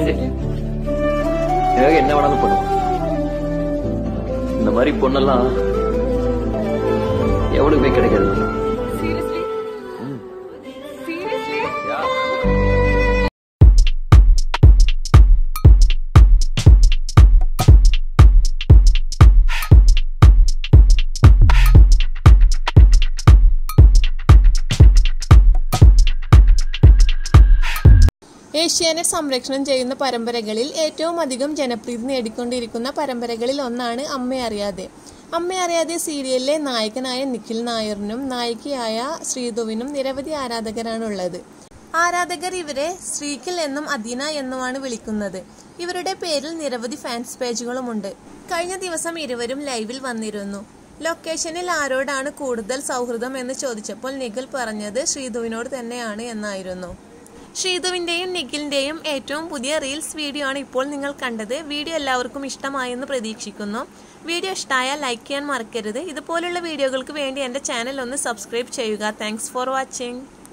தெரிஞ்சு எனக்கு என்ன வேணாலும் பண்ணுவோம் இந்த மாதிரி பொண்ணெல்லாம் எவனுக்குமே கிடைக்காது Seriously? Seriously? ഏഷ്യാനെറ്റ് സംരക്ഷണം ചെയ്യുന്ന പരമ്പരകളിൽ ഏറ്റവും അധികം ജനപ്രീതി നേടിക്കൊണ്ടിരിക്കുന്ന പരമ്പരകളിൽ ഒന്നാണ് അമ്മ അറിയാതെ അമ്മ അറിയാതെ സീരിയലിലെ നായകനായ നിഖിൽ നായറിനും നായികയായ ശ്രീധുവിനും നിരവധി ആരാധകരാണുള്ളത് ആരാധകർ ഇവരെ ശ്രീഖിൽ എന്നും അദീന എന്നുമാണ് വിളിക്കുന്നത് ഇവരുടെ പേരിൽ നിരവധി ഫാൻസ് പേജുകളുമുണ്ട് കഴിഞ്ഞ ദിവസം ഇരുവരും ലൈവിൽ വന്നിരുന്നു ലൊക്കേഷനിൽ ആരോടാണ് കൂടുതൽ സൗഹൃദം എന്ന് ചോദിച്ചപ്പോൾ നിഖിൽ പറഞ്ഞത് ശ്രീധുവിനോട് തന്നെയാണ് എന്നായിരുന്നു ശ്രീധുവിന്റെയും നിഖിലിന്റെയും ഏറ്റവും പുതിയ റീൽസ് വീഡിയോ ആണ് ഇപ്പോൾ നിങ്ങൾ കണ്ടത് വീഡിയോ എല്ലാവർക്കും ഇഷ്ടമായെന്ന് പ്രതീക്ഷിക്കുന്നു വീഡിയോ ഇഷ്ടമായാൽ ലൈക്ക് ചെയ്യാൻ മറക്കരുത് ഇതുപോലുള്ള വീഡിയോകൾക്ക് വേണ്ടി എൻ്റെ ചാനൽ ഒന്ന് സബ്സ്ക്രൈബ് ചെയ്യുക താങ്ക്സ് ഫോർ വാച്ചിങ്